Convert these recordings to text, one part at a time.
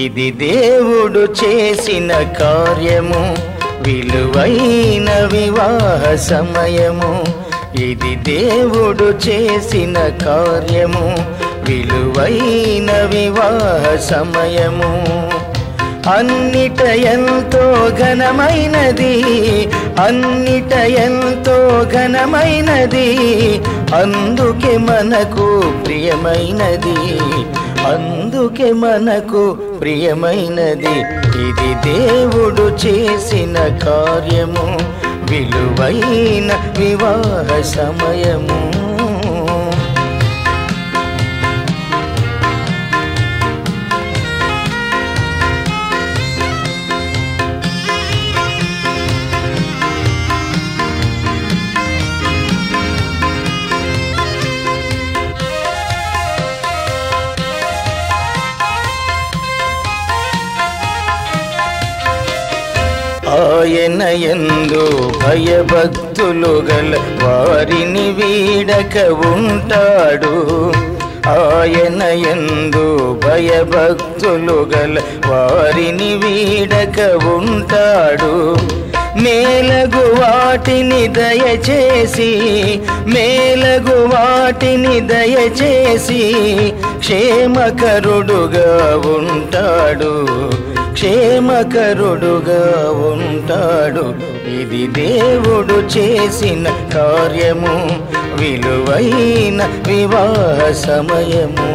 ఇది దేవుడు చేసిన కార్యము విలువైన వివాహ సమయము ఇది దేవుడు చేసిన కార్యము విలువైన వివాహ సమయము అన్నిట ఎంతో ఘనమైనది అన్నిట ఎంతో ఘనమైనది అందుకే మనకు ప్రియమైనది అందుకే మనకు ప్రియమైనది ఇది దేవుడు చేసిన కార్యము విలువైన వివాహ సమయము ఆయన ఎందు భయభక్తులు గల వారిని వీడక ఉంటాడు ఆయన ఎందు భయభక్తులు గల వారిని వీడక ఉంటాడు మేలగు వాటిని దయచేసి మేలగు వాటిని దయచేసి క్షేమకరుడుగా ఉంటాడు క్షేమకరుడుగా ఉంటాడు ఇది దేవుడు చేసిన కార్యము విలువైన వివాహ సమయము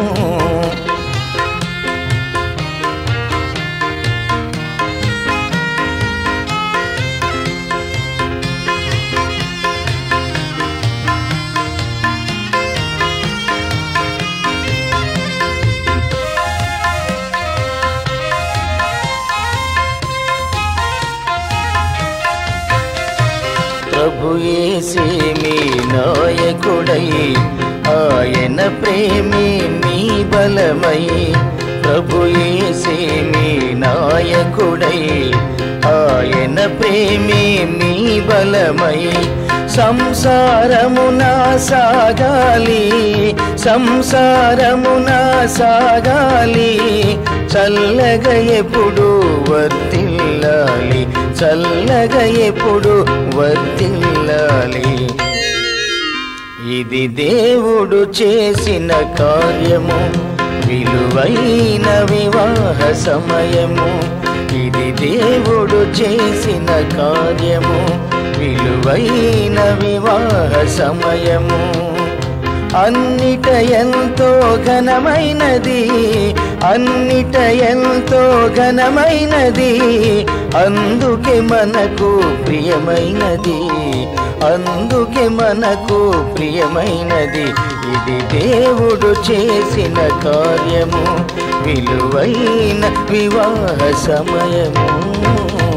ప్రభుయేసే మీ నాయకుడై ఆయన ప్రేమే మీ బలమై ప్రభుయేసే మీ నాయకుడై ఆయన ప్రేమే మీ బలమై సంసారమున సాగాలి సంసారమున సాగాలి చల్లగా ఎప్పుడు వర్తిల్లాలి చల్లగా ఎప్పుడు వర్తిల్లాలి ఇది దేవుడు చేసిన కార్యము విలువైన వివాహ సమయము ఇది దేవుడు చేసిన కార్యము విలువైన వివాహ సమయము అన్నిట ఎంతో ఘనమైనది అన్నిట ఎంతో ఘనమైనది అందుకే మనకు ప్రియమైనది అందుకే మనకు ప్రియమైనది ఇది దేవుడు చేసిన కార్యము విలువైన వివాహ సమయము